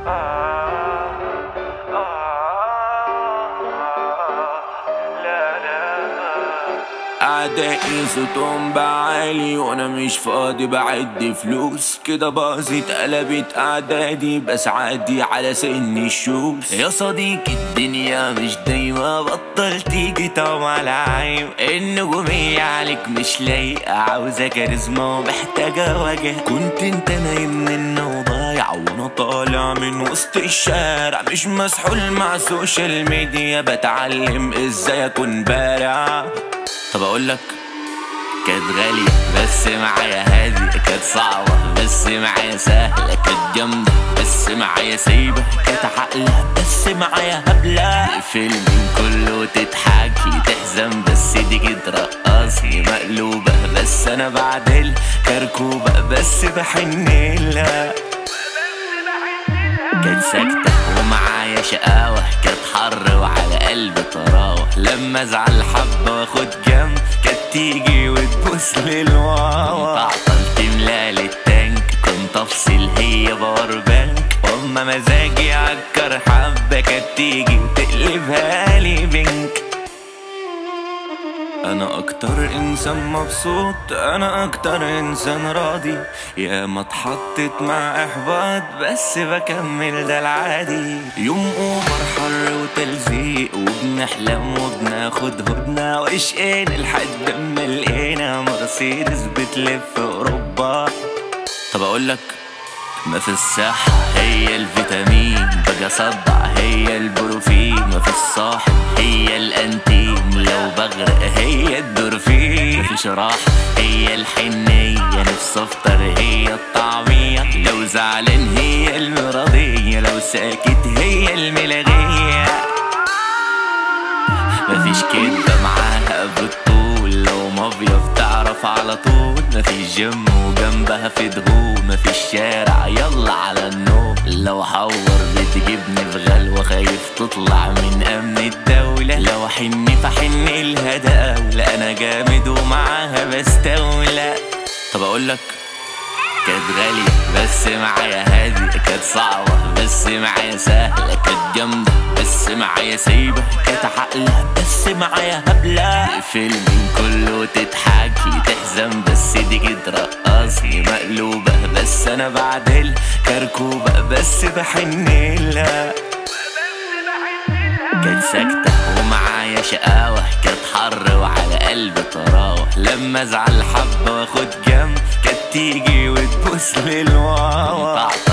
أعدائي صوتهم بعالي وأنا مش فاضي بعد فلوس كده باظت قلبت أعدادي بس عادي على سن الشوز يا صديقي الدنيا مش دايما بطل تيجي طعم على عيب النجومية عليك مش لايقة عاوزة كاريزما ومحتاجة وجه كنت انت نايم من وضايع وانا طالع من وسط الشارع مش مسحول مع السوشيال ميديا بتعلم ازاي اكون بارع طب اقول لك كانت غالية بس معايا هادي كانت صعبة بس معايا سهلة كانت جامدة بس معايا سايبة كانت عقلة بس معايا هبلة فيلم كله تضحك لي تحزن بس دي كده رقصني مقلوبة بس انا بعدل كركوبة بس بحن لها كانت ساكتة ومعايا شقاوة كانت حر وعلى قلبي طراوة لما ازعل حبة واخد جنب كانت تيجي وتبوس للواوا تعطل تملالي التانك كنت افصل هي باور بانك واما مزاجي عكر حبة كانت تيجي وتقلبها لي بنك انا اكتر انسان مبسوط انا اكتر انسان راضي يا ما اتحطت مع احباط بس بكمل ده العادي يوم اوفر حر وتلزيق وبنحلم وبناخد هدنة واشقين لحد ما لقينا مرسيدس بتلف اوروبا طب اقولك ما في الصحة هي الفيتامين باجي اصدع هي البروفين ما في الصاحب هي الانتيم لو بغرق هي الدورفين مفيش راحة هي الحنية نفسي افطر هي الطعمية لو زعلان هي المراضية لو ساكت هي الملاغية مفيش كدبة معاها بالطول لو مافيا بتعرف على طول مفيش جيم وجنبها في دهون مفيش شارع يلا على النوم لو حور بتجيبني في غلوة خايف تطلع من أمن الدولة لو حن فحن لها دولة أنا جامد ومعاها بستولى طب أقولك كانت غالية بس معايا هادي كانت صعبة بس معايا سهلة كانت جامدة بس معايا سايبة كانت عقلة بس معايا هبلة فيلم كله تضحك لي تحزن بس دي كده رقصني مقلوبة بس أنا بعدل كركوبة بس بحن لها كانت ساكتة ومعايا شقاوة كانت حر وعلى قلبي طراوة لما ازعل حبة واخد جنب كانت تيجي وتبوس للواوا